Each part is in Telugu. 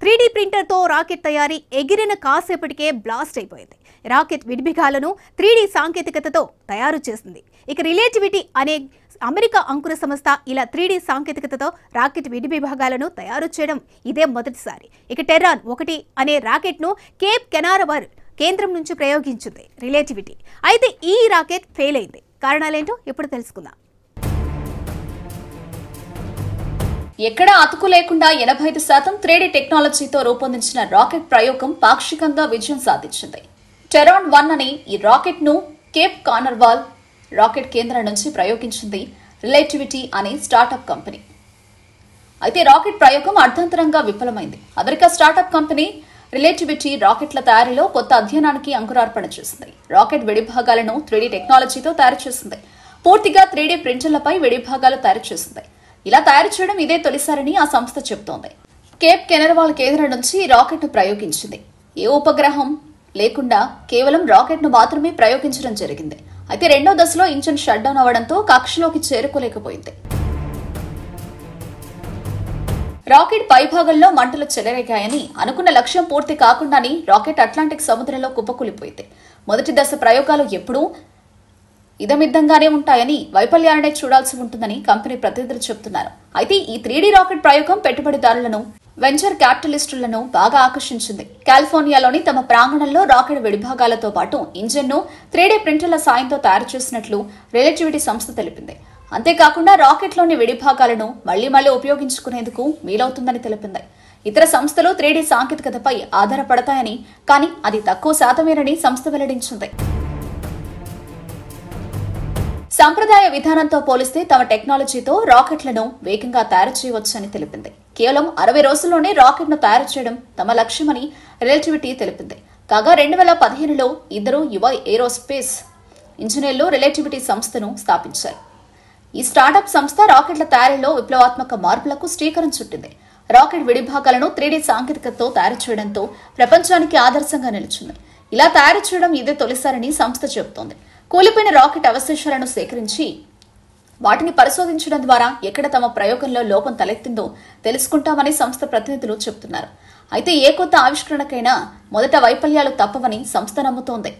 త్రీ ప్రింటర్తో రాకెట్ తయారీ ఎగిరిన కాసేపటికే బ్లాస్ట్ అయిపోయింది రాకెట్ విడిభిగాలను త్రీ సాంకేతికతతో తయారు చేసింది ఇక రిలేటివిటీ అనే అమెరికా అంకుర సంస్థ ఇలా త్రీ సాంకేతికతతో రాకెట్ విడి విభాగాలను తయారు చేయడం ఇదే మొదటిసారి ఇక టెర్రాన్ ఒకటి అనే రాకెట్ను కేప్ కెనారవర్ కేంద్రం నుంచి ప్రయోగించింది రిలేటివిటీ అయితే ఈ రాకెట్ ఫెయిల్ అయింది కారణాలేంటో ఇప్పుడు తెలుసుకుందాం ఎక్కడా అతుకు లేకుండా ఎనభై ఐదు శాతం త్రీడీ టెక్నాలజీతో రూపొందించిన రాకెట్ ప్రయోగం పాక్షికంగా విజయం సాధించింది టెరాన్ వన్ అనే ఈ రాకెట్ ను కేప్ కార్నర్వాల్ రాకెట్ కేంద్రం నుంచి ప్రయోగించింది రిలేటివిటీ అనే స్టార్టప్ కంపెనీ అయితే రాకెట్ ప్రయోగం అర్థంతరంగా విఫలమైంది అమెరికా స్టార్టప్ కంపెనీ రిలేటివిటీ రాకెట్ల తయారీలో కొత్త అధ్యయనానికి అంకురార్పణ చేసింది రాకెట్ విడిభాగాలను త్రీడీ టెక్నాలజీతో తయారు చేసింది పూర్తిగా త్రీడీ ప్రింటర్లపై విడిభాగాలు తయారు చేసింది ఇలా తయారు చేయడం ఇదే తొలిసారని ఆ సంస్థ చెబుతోంది కేప్ కెనర్వాల్ కేంద్రం నుంచి ఈ రాకెట్ను ప్రయోగించింది ఏ ఉపగ్రహం లేకుండా కేవలం రాకెట్ను మాత్రమే ప్రయోగించడం జరిగింది అయితే రెండో దశలో ఇంజిన్ షట్ డౌన్ అవడంతో కక్షలోకి చేరుకోలేకపోయింది రాకెట్ పైభాగంలో మంటలు చెలరేగాయని అనుకున్న లక్ష్యం పూర్తి కాకుండానే రాకెట్ అట్లాంటిక్ సముద్రంలో కుప్పకూలిపోయింది మొదటి దశ ప్రయోగాలు ఎప్పుడూ ఇదమిద్దంగానే ఉంటాయని వైఫల్యాలనే చూడాల్సి ఉంటుందని కంపెనీ ప్రతినిధులు చెబుతున్నారు అయితే ఈ త్రీడీ రాకెట్ ప్రయోగం పెట్టుబడిదారులను వెంచర్ క్యాపిటలిస్టులను బాగా ఆకర్షించింది కాలిఫోర్నియాలోని తమ ప్రాంగణంలో రాకెట్ విడిభాగాలతో పాటు ఇంజిన్ను త్రీడీ ప్రింటర్ల సాయంతో తయారు చేసినట్లు రిలేటివిటీ సంస్థ తెలిపింది అంతేకాకుండా రాకెట్లోని విడిభాగాలను మళ్లీ మళ్లీ ఉపయోగించుకునేందుకు వీలవుతుందని తెలిపింది ఇతర సంస్థలు త్రీడీ సాంకేతికతపై ఆధారపడతాయని కానీ అది తక్కువ శాతమేనని సంస్థ వెల్లడించింది సంప్రదాయ విధానంతో పోలిస్తే తమ టెక్నాలజీతో రాకెట్లను వేగంగా తయారు చేయవచ్చని తెలిపింది కేవలం అరవై రోజుల్లోనే రాకెట్ను తయారు చేయడం తమ లక్ష్యమని రిలేటివిటీ తెలిపింది కాగా రెండు వేల పదిహేనులో ఇద్దరు యువ ఏరోస్పేస్ ఇంజనీర్లు రిలేటివిటీ సంస్థను స్థాపించారు ఈ స్టార్టప్ సంస్థ రాకెట్ల తయారీలో విప్లవాత్మక మార్పులకు శ్రీకారం చుట్టింది రాకెట్ విడిభాగాలను త్రీడీ సాంకేతికతతో తయారు చేయడంతో ప్రపంచానికి ఆదర్శంగా నిలిచింది ఇలా తయారు చేయడం ఇదే తొలిసారని సంస్థ చెబుతోంది కూలిపోయిన రాకెట్ అవశేషాలను సేకరించి వాటిని పరిశోధించడం ద్వారా ఎక్కడ తమ ప్రయోగంలో లోపం తలెత్తిందో తెలుసుకుంటామని సంస్థ ప్రతినిధులు చెబుతున్నారు అయితే ఏ కొత్త ఆవిష్కరణకైనా మొదట వైఫల్యాలు తప్పవని సంస్థ నమ్ముతోంది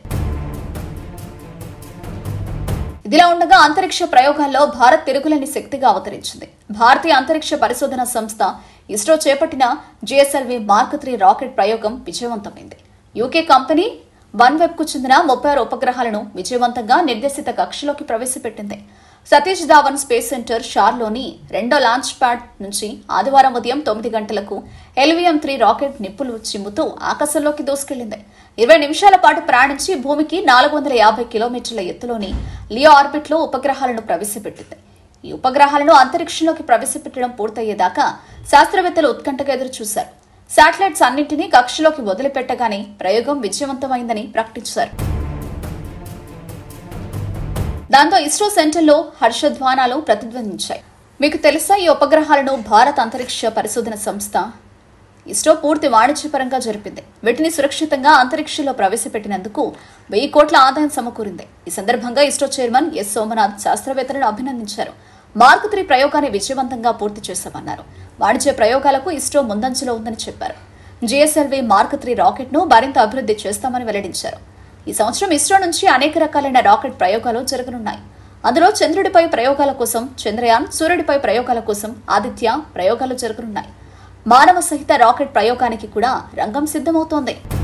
ఇదిలా ఉండగా అంతరిక్ష ప్రయోగాల్లో భారత్ తిరుగులేని శక్తిగా అవతరించింది భారతీయ అంతరిక్ష పరిశోధన సంస్థ ఇస్రో చేపట్టిన జిఎస్ఎల్వి మార్క్ త్రీ రాకెట్ ప్రయోగం విజయవంతమైంది యూకే కంపెనీ వన్ వెబ్ కు చెందిన ముప్పై ఆరు ఉపగ్రహాలను విజయవంతంగా నిర్దేశిత కక్షలోకి ప్రవేశపెట్టింది సతీష్ ధావన్ స్పేస్ సెంటర్ షార్లోని రెండో లాంచ్ ప్యాడ్ నుంచి ఆదివారం ఉదయం తొమ్మిది గంటలకు ఎల్విఎం త్రీ రాకెట్ నిప్పులు చిమ్ముతూ ఆకాశంలోకి దూసుకెళ్లింది ఇరవై నిమిషాల పాటు ప్రయాణించి భూమికి నాలుగు వందల యాభై కిలోమీటర్ల ఎత్తులోని లియో ఆర్బిట్లో ఉపగ్రహాలను ప్రవేశపెట్టింది ఈ ఉపగ్రహాలను అంతరిక్షంలోకి ప్రవేశపెట్టడం పూర్తయ్యేదాకా శాస్త్రవేత్తలు ఉత్కంఠగా ఎదురు చూశారు శాటిలైట్స్ అన్నింటినీ కక్షలోకి వదిలిపెట్టగానే ప్రయోగం విజయవంతమైందని ప్రకటించారు దాంతో ఇస్రో సెంటర్లో హర్షధ్వానాలు ప్రతిధ్వనించాయి మీకు తెలుసా ఈ ఉపగ్రహాలను భారత్ అంతరిక్ష పరిశోధన సంస్థ ఇస్రో పూర్తి వాణిజ్యపరంగా జరిపింది వీటిని సురక్షితంగా అంతరిక్షంలో ప్రవేశపెట్టినందుకు వెయ్యి కోట్ల ఆదాయం సమకూరింది ఈ సందర్భంగా ఇస్రో చైర్మన్ ఎస్ సోమనాథ్ శాస్త్రవేత్తలను అభినందించారు మార్క్ త్రీ ప్రయోగాన్ని విజయవంతంగా పూర్తి చేశామన్నారు వాణిజ్య ప్రయోగాలకు ఇస్రో ముందంజలో ఉందని చెప్పారు జిఎస్ఎల్వి మార్క్ త్రీ రాకెట్ ను మరింత అభివృద్ధి చేస్తామని వెల్లడించారు ఈ సంవత్సరం ఇస్రో నుంచి అనేక రకాలైన రాకెట్ ప్రయోగాలు జరగనున్నాయి అందులో చంద్రుడిపై ప్రయోగాల కోసం చంద్రయాన్ సూర్యుడిపై ప్రయోగాల కోసం ఆదిత్య ప్రయోగాలు జరగనున్నాయి మానవ సహిత రాకెట్ ప్రయోగానికి కూడా రంగం సిద్ధమవుతోంది